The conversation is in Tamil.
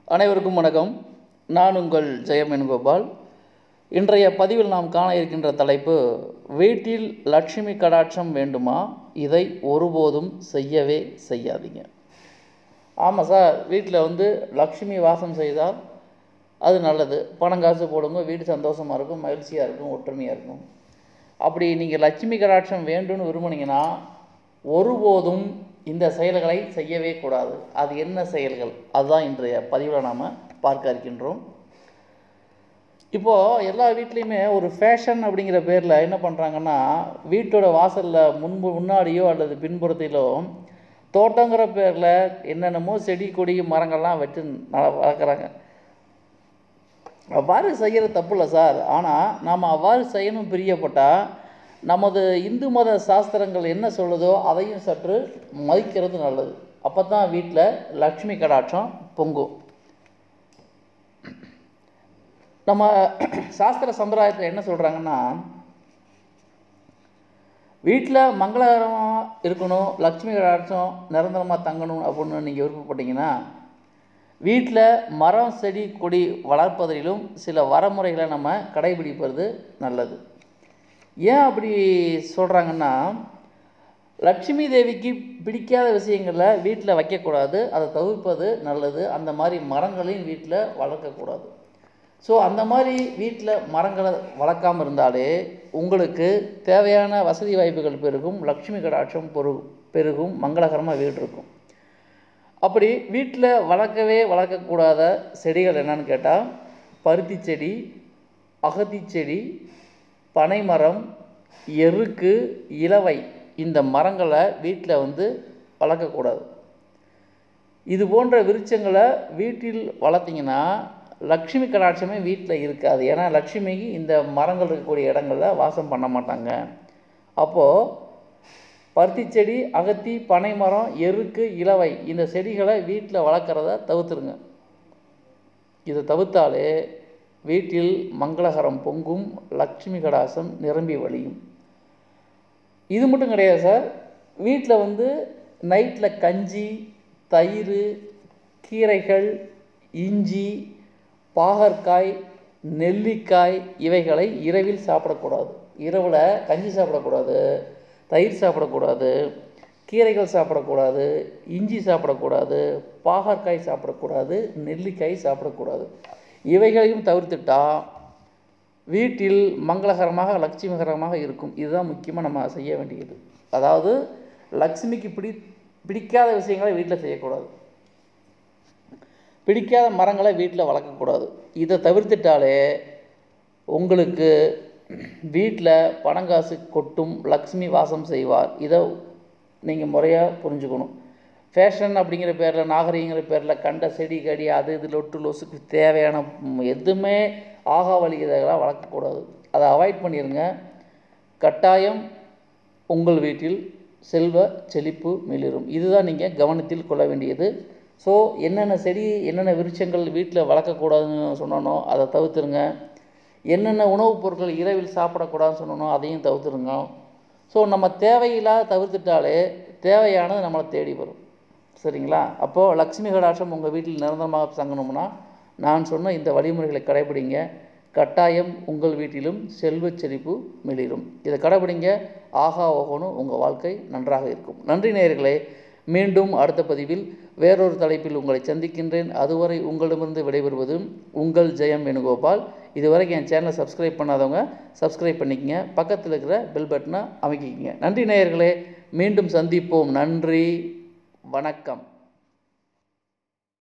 அனைவருக்கும் வணக்கம் நான் உங்கள் ஜெயம் வேணுகோபால் இன்றைய பதிவில் நாம் காண இருக்கின்ற தலைப்பு வீட்டில் லட்சுமி கடாட்சம் வேண்டுமா இதை ஒருபோதும் செய்யவே செய்யாதீங்க ஆமாம் சார் வீட்டில் வந்து லக்ஷ்மி வாசம் செய்தால் அது நல்லது பணம் காசு போடுங்க வீடு சந்தோஷமாக இருக்கும் மகிழ்ச்சியாக இருக்கும் ஒற்றுமையாக இருக்கும் அப்படி நீங்கள் லட்சுமி கடாட்சம் வேண்டும்னு விரும்புனீங்கன்னா ஒருபோதும் இந்த செயல்களை செய்யவே கூடாது அது என்ன செயல்கள் அதுதான் இன்றைய பதிவில் நாம் பார்க்க இருக்கின்றோம் இப்போது எல்லா வீட்லேயுமே ஒரு ஃபேஷன் அப்படிங்கிற பேரில் என்ன பண்ணுறாங்கன்னா வீட்டோட வாசலில் முன்பு முன்னாடியோ அல்லது பின்புறத்திலோ தோட்டங்கிற பேரில் என்னென்னமோ செடி கொடி மரங்கள்லாம் வச்சு ந- வளர்க்குறாங்க அவ்வாறு செய்கிறது தப்பு இல்லை சார் ஆனால் நாம் அவ்வாறு செய்யணும் பிரியப்பட்டால் நமது இந்து மத சாஸ்திரங்கள் என்ன சொல்லுதோ அதையும் சற்று மதிக்கிறது நல்லது அப்போ தான் வீட்டில் லக்ஷ்மி கடாட்சம் பொங்கும் நம்ம சாஸ்திர சம்பிரதாயத்தில் என்ன சொல்கிறாங்கன்னா வீட்டில் மங்களகரமாக இருக்கணும் லக்ஷ்மி கடாட்சம் நிரந்தரமாக தங்கணும் அப்படின்னு நீங்கள் விருப்பப்பட்டீங்கன்னா வீட்டில் மரம் செடி கொடி வளர்ப்பதிலும் சில வரமுறைகளை நம்ம கடைபிடிப்பது நல்லது ஏன் அப்படி சொல்கிறாங்கன்னா லட்சுமி தேவிக்கு பிடிக்காத விஷயங்களில் வீட்டில் வைக்கக்கூடாது அதை தவிர்ப்பது நல்லது அந்த மாதிரி மரங்களையும் வீட்டில் வளர்க்கக்கூடாது ஸோ அந்த மாதிரி வீட்டில் மரங்களை வளர்க்காமல் இருந்தாலே உங்களுக்கு தேவையான வசதி வாய்ப்புகள் பெருகும் லக்ஷ்மி கடாட்சம் பொரு பெருகும் மங்களகரமாக வீடு இருக்கும் அப்படி வீட்டில் வளர்க்கவே வளர்க்கக்கூடாத செடிகள் என்னன்னு கேட்டால் பருத்தி செடி அகத்தி செடி பனைமரம் எருக்கு இலவை இந்த மரங்களை வீட்டில் வந்து வளர்க்கக்கூடாது இது போன்ற விருட்சங்களை வீட்டில் வளர்த்திங்கன்னா லக்ஷ்மி கடாட்சமே வீட்டில் இருக்காது ஏன்னா லக்ஷ்மிக்கு இந்த மரங்கள் இருக்கக்கூடிய இடங்களில் வாசம் பண்ண மாட்டாங்க அப்போது பருத்தி செடி அகத்தி பனை மரம் எருக்கு இலவை இந்த செடிகளை வீட்டில் வளர்க்குறத தவிர்த்துருங்க இதை தவிர்த்தாலே வீட்டில் மங்களகரம் பொங்கும் லக்ஷ்மி கடாசம் நிரம்பி வழியும் இது மட்டும் கிடையாது சார் வீட்டில் வந்து நைட்டில் கஞ்சி தயிர் கீரைகள் இஞ்சி பாகற்காய் நெல்லிக்காய் இவைகளை இரவில் சாப்பிடக்கூடாது இரவில் கஞ்சி சாப்பிடக்கூடாது தயிர் சாப்பிடக்கூடாது கீரைகள் சாப்பிடக்கூடாது இஞ்சி சாப்பிடக்கூடாது பாகற்காய் சாப்பிடக்கூடாது நெல்லிக்காய் சாப்பிடக்கூடாது இவைகளையும் தவிர்த்துட்டா வீட்டில் மங்களகரமாக லட்சுமிகரமாக இருக்கும் இதுதான் முக்கியமாக நம்ம செய்ய வேண்டியது அதாவது லக்ஷ்மிக்கு பிடி பிடிக்காத விஷயங்களை வீட்டில் செய்யக்கூடாது பிடிக்காத மரங்களை வீட்டில் வளர்க்கக்கூடாது இதை தவிர்த்துட்டாலே உங்களுக்கு வீட்டில் பணங்காசு கொட்டும் லக்ஷ்மி வாசம் செய்வார் இதை நீங்கள் முறையாக புரிஞ்சுக்கணும் ஃபேஷன் அப்படிங்கிற பேரில் நாகரிகங்கிற பேரில் கண்ட செடி கடி அது இது லொட்டு லொசுக்கு தேவையான ம், எதுவுமே ஆகா வழி இதெல்லாம் வளர்க்கக்கூடாது அதை அவாய்ட் பண்ணிடுங்க கட்டாயம் உங்கள் வீட்டில் செல்வ செழிப்பு மிளிரும் இதுதான் நீங்கள் கவனத்தில் கொள்ள வேண்டியது ஸோ என்னென்ன செடி என்னென்ன விருட்சங்கள் வீட்டில் வளர்க்கக்கூடாதுன்னு சொன்னனோ அதை தவிர்த்துருங்க என்னென்ன உணவுப் பொருட்கள் இரவில் சாப்பிடக்கூடாதுன்னு சொன்னனோ அதையும் தவிர்த்துருங்க ஸோ நம்ம தேவையில்லாத தவிர்த்துட்டாலே தேவையானது நம்மளை தேடி வரும் சரிங்களா அப்போது லக்ஷ்மி கடாட்சம் உங்கள் வீட்டில் நிரந்தரமாக தங்கணும்னா நான் சொன்ன இந்த வழிமுறைகளை கடைபிடிங்க கட்டாயம் உங்கள் வீட்டிலும் செல்வச் செழிப்பு மிளிரும் இதை கடைபிடிங்க ஆகா ஓகோன்னு உங்கள் வாழ்க்கை நன்றாக இருக்கும் நன்றி நேயர்களே மீண்டும் அடுத்த பதிவில் வேறொரு தலைப்பில் உங்களை சந்திக்கின்றேன் அதுவரை உங்களிடமிருந்து விடைபெறுவது உங்கள் ஜெயம் வேணுகோபால் இதுவரைக்கும் என் சேனலை சப்ஸ்கிரைப் பண்ணாதவங்க சப்ஸ்கிரைப் பண்ணிக்கங்க பக்கத்தில் இருக்கிற பெல் பட்டனை அமைக்கிங்க நன்றி நேயர்களே மீண்டும் சந்திப்போம் நன்றி வணக்கம்